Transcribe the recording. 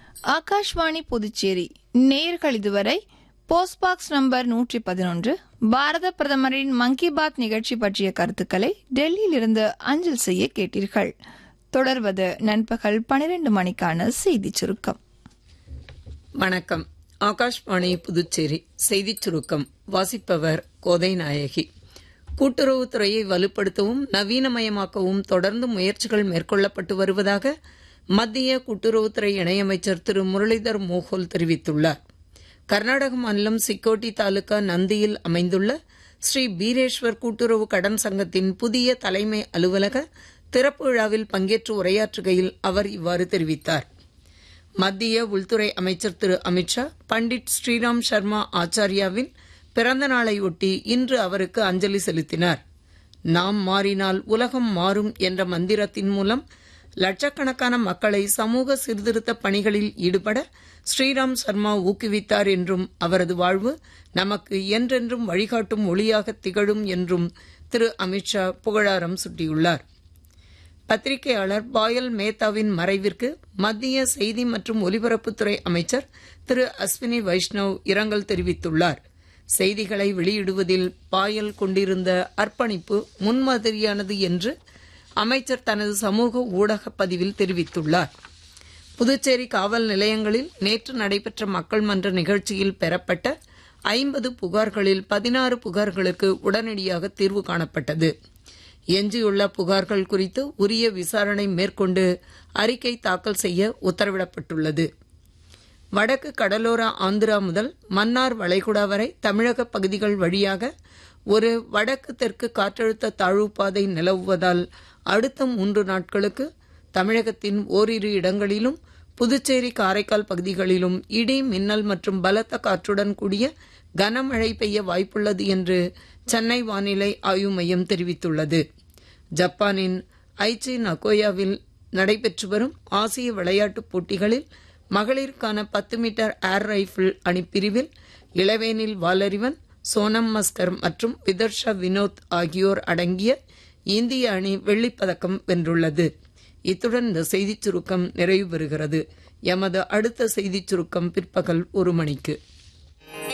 ஆகாஷ்வாணி புதுச்சேரி நேயர்கள் இதுவரை post box number நூற்றி பதினொன்று பாரத பிரதமரின் மன் கி பாத் நிகழ்ச்சி பற்றிய கருத்துக்களை டெல்லியிலிருந்து அஞ்சல் செய்ய கேட்டீர்கள் தொடர்வது நண்பகல் பனிரெண்டு மணிக்கான செய்திச் சுருக்கம் வணக்கம் ஆகாஷ்வாணி புதுச்சேரி செய்திச் சுருக்கம் வாசிப்பவர் கோதை நாயகி கூட்டுறவுத்துறையை வலுப்படுத்தவும் நவீனமயமாக்கவும் தொடர்ந்து முயற்சிகள் மேற்கொள்ளப்பட்டு வருவதாக மத்திய கூட்டுறவுத்துறை இணையமைச்சர் திரு முரளிதர் மோகோல் தெரிவித்துள்ளார் கர்நாடக மாநிலம் சிக்கோட்டி தாலுகா நந்தியில் அமைந்துள்ள ஸ்ரீ பீரேஸ்வர் கூட்டுறவு கடன் சங்கத்தின் புதிய தலைமை அலுவலக திறப்பு விழாவில் பங்கேற்று உரையாற்றுகையில் அவர் இவ்வாறு தெரிவித்தார் மத்திய உள்துறை அமைச்சர் திரு அமித்ஷா பண்டிட் ஸ்ரீராம் சர்மா ஆச்சாரியாவின் பிறந்த நாளையொட்டி இன்று அவருக்கு அஞ்சலி செலுத்தினார் நாம் மாறினால் உலகம் மாறும் என்ற மந்திரத்தின் மூலம் லட்சக்கணக்கான மக்களை சமூக சீர்திருத்த பணிகளில் ஈடுபட ஸ்ரீராம் சர்மா ஊக்குவித்தார் என்றும் அவரது வாழ்வு நமக்கு என்றென்றும் வழிகாட்டும் ஒளியாக திகழும் என்றும் திரு அமித்ஷா புகழாரம் சுட்டியுள்ளார் பத்திரிகையாளர் பாயல் மேத்தாவின் மறைவிற்கு மத்திய செய்தி மற்றும் ஒலிபரப்புத்துறை அமைச்சர் திரு அஸ்வினி வைஷ்ணவ் இரங்கல் தெரிவித்துள்ளார் செய்திகளை வெளியிடுவதில் பாயல் கொண்டிருந்த அர்ப்பணிப்பு முன்மாதிரியானது என்று அமைச்சர் தனது சமூக ஊடக பதிவில் தெரிவித்துள்ளார் புதுச்சேரி காவல் நிலையங்களில் நேற்று நடைபெற்ற மக்கள் மன்ற நிகழ்ச்சியில் பெறப்பட்ட ஐம்பது புகார்களில் பதினாறு புகார்களுக்கு உடனடியாக தீர்வு காணப்பட்டது எஞ்சியுள்ள புகார்கள் குறித்து உரிய விசாரணை மேற்கொண்டு அறிக்கை தாக்கல் செய்ய உத்தரவிடப்பட்டுள்ளது வடக்கு கடலோர ஆந்திரா முதல் மன்னார் வளைகுடா வரை தமிழக பகுதிகள் வழியாக ஒரு வடக்கு தெற்கு காற்றழுத்த தாழ்வு பாதை நிலவுவதால் அடுத்த மூன்று நாட்களுக்கு தமிழகத்தின் ஓரிரு இடங்களிலும் புதுச்சேரி காரைக்கால் பகுதிகளிலும் இடி மின்னல் மற்றும் பலத்த காற்றுடன் கூடிய கனமழை பெய்ய வாய்ப்புள்ளது என்று சென்னை வானிலை ஆய்வு மையம் தெரிவித்துள்ளது ஜப்பானின் ஐச்சி நகோயாவில் நடைபெற்று வரும் ஆசிய விளையாட்டுப் போட்டிகளில் மகளிருக்கான பத்து மீட்டர் ஏர் ரைபிள் அணிப்பிரிவில் இளவேனில் வாலறிவன் சோனம் மஸ்கர் மற்றும் விதர்ஷா வினோத் ஆகியோர் அடங்கிய இந்திய அணி வெள்ளிப்பதக்கம் வென்றுள்ளது இத்துடன் இந்த செய்திச் சுருக்கம் நிறைவு பெறுகிறது எமது அடுத்த செய்திச் சுருக்கம் பிற்பகல் ஒரு மணிக்கு